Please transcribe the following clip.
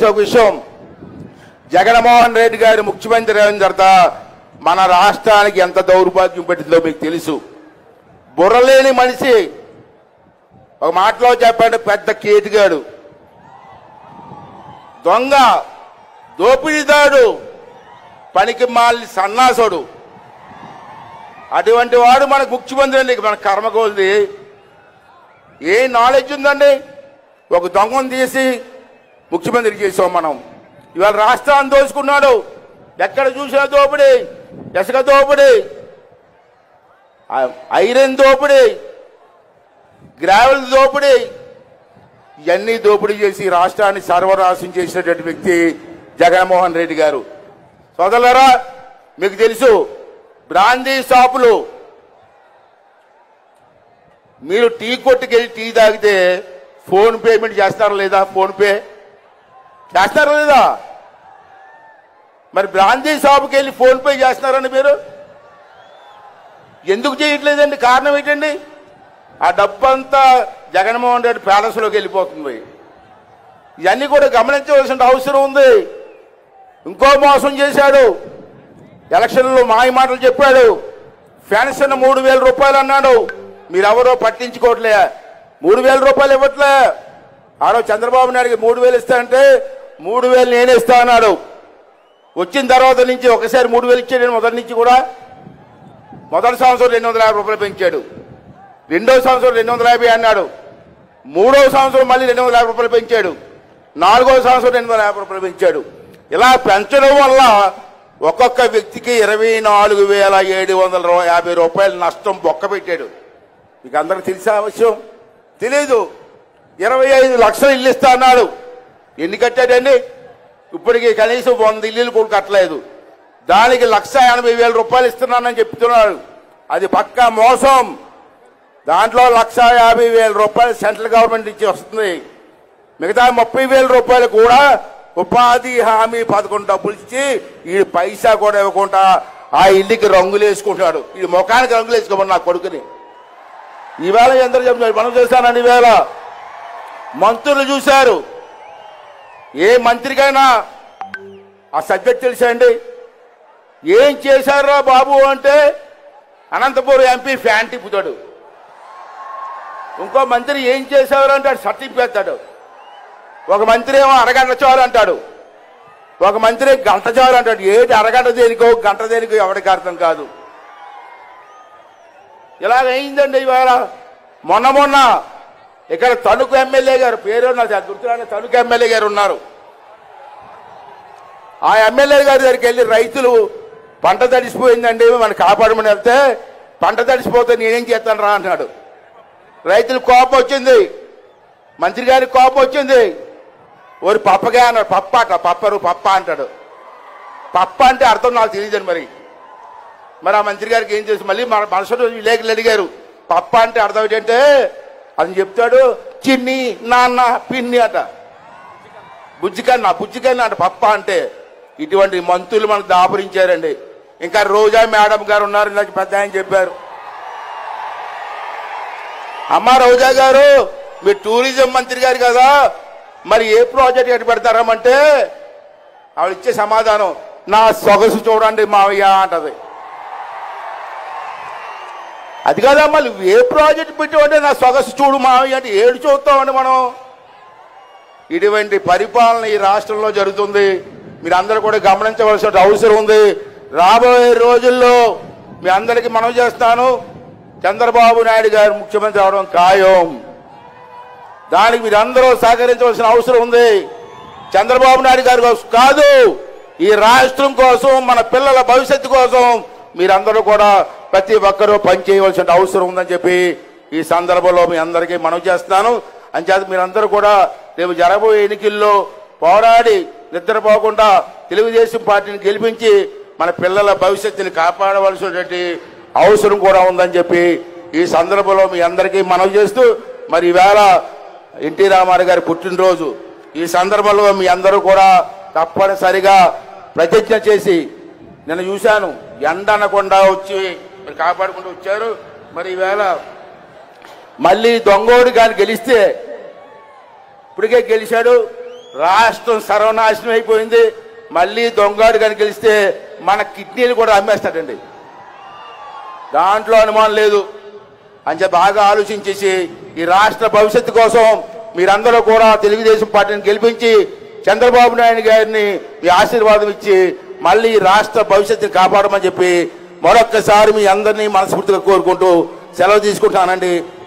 తెలిసిన ఒక విషయం జగన్మోహన్ రెడ్డి గారు ముఖ్యమంత్రి అయిన తర్వాత మన రాష్ట్రానికి ఎంత దౌర్భాగ్యం పెట్టిందో మీకు తెలుసు బుర్రలేని మనిషి ఒక మాటలో చెప్పండి పెద్ద కేతిగాడు దొంగ దోపిడీదాడు పనికి మాలి సన్నాసుడు అటువంటి వాడు మనకు ముఖ్యమంత్రి అండి మన కర్మకోల్ది ఏ నాలెడ్జ్ ఉందండి ఒక దొంగను తీసి ముఖ్యమంత్రి చేసాం మనం ఇవాళ రాష్ట్రాన్ని దోచుకున్నాడు ఎక్కడ చూసినా దోపిడి ఇసుక దోపిడి ఆ- ఐరన్ దోపిడి గ్రావెల్ దోపిడి ఇవన్నీ దోపిడీ చేసి రాష్ట్రాన్ని సర్వనాశం చేసినటువంటి వ్యక్తి జగన్మోహన్ రెడ్డి గారు సోదరులారా మీకు తెలుసు బ్రాందీ షాపులు మీరు టీ కొట్టుకి వెళ్ళి టీ తాగితే ఫోన్ పేమెంట్ చేస్తారా లేదా ఫోన్ పే చేస్తారా లేదా మరి బ్రాందీ షాపుకి వెళ్ళి ఫోన్ పే చేస్తున్నారండి మీరు ఎందుకు చేయట్లేదండి కారణం ఏంటండి ఆ డబ్బు అంతా జగన్మోహన్ రెడ్డి ప్యాలెస్లోకి వెళ్ళిపోతుంది ఇవన్నీ కూడా గమనించవలసిన అవసరం ఉంది ఇంకో మోసం చేశాడు ఎలక్షన్లో మాయ మాటలు చెప్పాడు పెన్షన్ మూడు వేల రూపాయలు అన్నాడు మీరెవరో పట్టించుకోవట్లే మూడు వేల రూపాయలు ఇవ్వట్లే ఆరో చంద్రబాబు నాయుడుకి మూడు వేలు ఇస్తానంటే మూడు వేలు నేనే ఇస్తా అన్నాడు వచ్చిన తర్వాత నుంచి ఒకసారి మూడు వేలు ఇచ్చాడు మొదటి నుంచి కూడా మొదటి సంవత్సరం రెండు వందల యాభై రూపాయలు పెంచాడు రెండో సంవత్సరం రెండు వందల యాభై అన్నాడు మూడో సంవత్సరం మళ్ళీ రెండు వందల యాభై రూపాయలు పెంచాడు నాలుగో సంవత్సరం రెండు వందల యాభై రూపాయలు పెంచాడు ఇలా పెంచడం వల్ల ఒక్కొక్క వ్యక్తికి ఇరవై నాలుగు వేల ఏడు వందల రూ- యాభై రూపాయల నష్టం బొక్క పెట్టాడు మీకు అందరికి తెలిసే విషయం తెలీదు ఇరవై ఐదు లక్షలు ఇల్లు ఇస్తా అన్నాడు ఎన్ని కట్టాడండి ఇప్పటికి కనీసం వంద ఇల్లులు కూడా కట్టలేదు దానికి లక్ష ఎనభై వేల రూపాయలు ఇస్తున్నానని చెప్తున్నాడు అది పక్కా మోసం దాంట్లో లక్ష యాభై వేల రూపాయలు సెంట్రల్ గవర్నమెంట్ నుంచి వస్తుంది మిగతా ముప్పై వేల రూపాయలు కూడా ఉపాధి హామీ పథకం డబ్బులు ఇచ్చి ఈ పైసా కూడా ఇవ్వకుండా ఆ ఇంటికి రంగులు వేసుకుంటాడు ఈ ముఖానికి రంగులు వేసుకోమని నా కొడుకుని ఈవేళ ఎందరూ చెప్తున్నారు మనం చేస్తానండి ఈవేళ మంత్రులు చూశారు ఏ మంత్రికైనా ఆ సబ్జెక్ట్ తెలుసా అండి ఏం చేశారా బాబు అంటే అనంతపురం ఎంపీ ఫ్యాన్ తిప్పుతాడు ఇంకో మంత్రి ఏం చేశారు అంటే సర్టిఫికేట్ పెడతాడు ఒక మంత్రి ఏమో అరగంట చాలు అంటాడు ఒక మంత్రి గంట చాలు అంటాడు ఏంటి అరగంట దేనికో గంట దేనికో ఎవరికి అర్థం కాదు ఇలాగ అయిందండి ఇవాళ మొన్న మొన్న ఇక్కడ తణుకు ఎమ్మెల్యే గారు పేరు నాకు గుర్తురాని తణుకు ఎమ్మెల్యే గారు ఉన్నారు ఆ ఎమ్మెల్యే గారి దగ్గరికి వెళ్ళి రైతులు పంట తడిసిపోయిందండి మనం కాపాడమని వెళ్తే పంట తడిసిపోతే నేనేం చేస్తాను రా అన్నాడు రైతులు కోపం వచ్చింది మంత్రి గారికి కోపం వచ్చింది ఓరి పప్పగా అన్నాడు పప్ప అట పప్పరు పప్ప అంటాడు పప్ప అంటే అర్థం నాకు తెలియదండి మరి మరి ఆ మంత్రి గారికి ఏం చేసి మళ్ళీ మన మరుసటి రోజు విలేకరులు అడిగారు పప్ప అంటే అర్థం ఏంటంటే అని చెప్తాడు చిన్ని నాన్న పిన్ని అట బుజ్జికన్న బుజ్జికన్న అంట పప్ప అంటే ఇటువంటి మంత్రులు మనకు దాపురించారండి ఇంకా రోజా మేడం గారు ఉన్నారు నాకు పెద్ద ఆయన చెప్పారు అమ్మ రోజా గారు మీరు టూరిజం మంత్రి గారు కదా మరి ఏ ప్రాజెక్ట్ ఎటు పెడతారమంటే ఆవిడ ఇచ్చే సమాధానం నా సొగసు చూడండి మావయ్య అంటది అది కదా మళ్ళీ ఏ ప్రాజెక్ట్ పెట్టామంటే నా సొగసు చూడు మావయ్య అంటే ఏడు చూస్తామండి మనం ఇటువంటి పరిపాలన ఈ రాష్ట్రంలో జరుగుతుంది మీరు అందరూ కూడా గమనించవలసిన అవసరం ఉంది రాబోయే రోజుల్లో మీ అందరికీ మనవి చేస్తాను చంద్రబాబు నాయుడు గారు ముఖ్యమంత్రి అవడం ఖాయం దానికి మీరు అందరూ సహకరించవలసిన అవసరం ఉంది చంద్రబాబు నాయుడు గారి కోసం కాదు ఈ రాష్ట్రం కోసం మన పిల్లల భవిష్యత్తు కోసం మీరందరూ కూడా ప్రతి ఒక్కరూ పనిచేయవలసిన అవసరం ఉందని చెప్పి ఈ సందర్భంలో మీ అందరికీ మనవి చేస్తున్నాను అంచేత మీరందరూ కూడా రేపు జరగబోయే ఎన్నికల్లో పోరాడి నిద్రపోకుండా తెలుగుదేశం పార్టీని గెలిపించి మన పిల్లల భవిష్యత్తుని కాపాడవలసినటువంటి అవసరం కూడా ఉందని చెప్పి ఈ సందర్భంలో మీ అందరికీ మనవి చేస్తూ మరి ఈవేళ ఎన్టీ రామారావు గారి పుట్టినరోజు ఈ సందర్భంలో మీ అందరూ కూడా తప్పనిసరిగా ప్రతిజ్ఞ చేసి నేను చూశాను ఎండ అనకుండా వచ్చి మరి కాపాడుకుంటూ వచ్చారు మరి ఈవేళ మళ్ళీ దొంగోడు కానీ గెలిస్తే ఇప్పటికే గెలిచాడు రాష్ట్రం సర్వనాశనం అయిపోయింది మళ్ళీ దొంగాడు కనుక గెలిస్తే మన కిడ్నీలు కూడా అమ్మేస్తాడండి దాంట్లో అనుమానం లేదు అని చెప్పి బాగా ఆలోచించేసి ఈ రాష్ట్ర భవిష్యత్తు కోసం మీరందరూ కూడా తెలుగుదేశం పార్టీని గెలిపించి చంద్రబాబు నాయుడు గారిని మీ ఆశీర్వాదం ఇచ్చి మళ్ళీ ఈ రాష్ట్ర భవిష్యత్తుని కాపాడమని చెప్పి మరొక్కసారి మీ అందరినీ మనస్ఫూర్తిగా కోరుకుంటూ సెలవు తీసుకుంటానండి